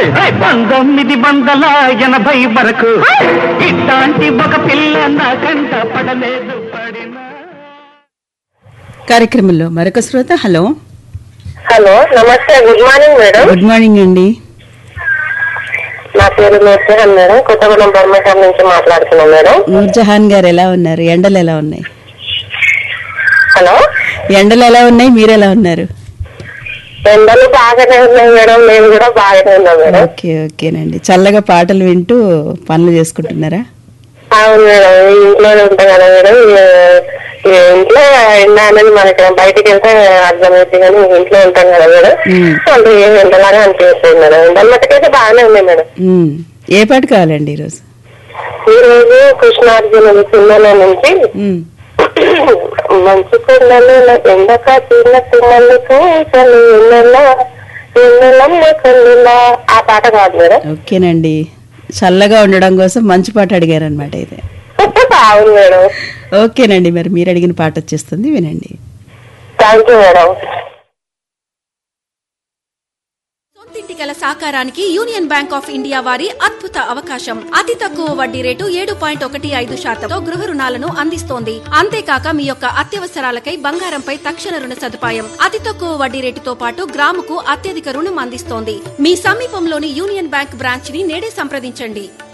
పంతొమ్మిది వందల ఎనభై వరకు ఇట్లాంటి ఒక పిల్ల నా కంట పడలేదు పడినా కార్యక్రమంలో మరొక శ్రోత హలో హలో నమస్తే good morning madam good morning అండి నా పేరు నూర్జహాన్ మేడం కొత్తగూడెం బర్మటం నుంచి మాట్లాడుతున్నాం మేడం నూర్జహాన్ గారు ఎలా ఉన్నారు ఎండలు ఎలా ఉన్నాయి హలో ఎండలు ఎలా ఉన్నాయి మీరు ఎలా ఉన్నారు ఎండలు బాగానే ఉన్నాయి మేడం మేము కూడా బాగానే ఉన్నాం మేడం ఓకే ఓకేనండి చల్లగా పాటలు వింటూ పనులు చేసుకుంటున్నారా అవును మేడం ఈ ఇంట్లోనే ఉంటాం కదా మేడం ఈ- ఈ ఇంట్లో ఎండ అనేది మనకి బయటికి వెళ్తే అర్థమైంది కానీ ఇంట్లో ఉంటాం కదా మేడం మ్మ్. అంటే ఏం ఎండలాగా అనిపిస్తుంది మేడం ఎండల మట్టుకైతే బాగానే ఉన్నాయి మేడం ఉమ్, ఏ పాట కావాలండి ఈరోజు ఈ రోజు కృష్ణార్జునుడు సినిమాలో నుంచి ఉమ్, మంచు కొండలు ఎండక చిన్న పిల్లలు పూసలు ఎన్నెల ఎన్నెలమ్మ కల్లులా ఆ పాట కాదు మేడం ఓకేనండి చల్లగా ఉండడం కోసం మంచి పాట అడిగారు అనమాట ఇది అవును మేడం ఓకేనండి మరి మీరు అడిగిన పాట వచ్చేస్తుంది వినండి థ్యాంక్ యూ మేడం సొంతింటి కల సాకారానికి యూనియన్ బ్యాంక్ ఆఫ్ ఇండియా వారి అద్భుత అవకాశం అతి తక్కువ వడ్డీ రేటు ఏడు పాయింట్ ఒకటి ఐదు శాతంతో గృహ రుణాలను అందిస్తోంది అంతేకాక మీ యొక్క అత్యవసరాలకై బంగారంపై తక్షణ రుణ సదుపాయం అతి తక్కువ వడ్డీ రేటుతో పాటు గ్రాముకు అత్యధిక రుణం అందిస్తోంది మీ సమీపంలోని యూనియన్ బ్యాంక్ బ్రాంచ్ ని నేడే సంప్రదించండి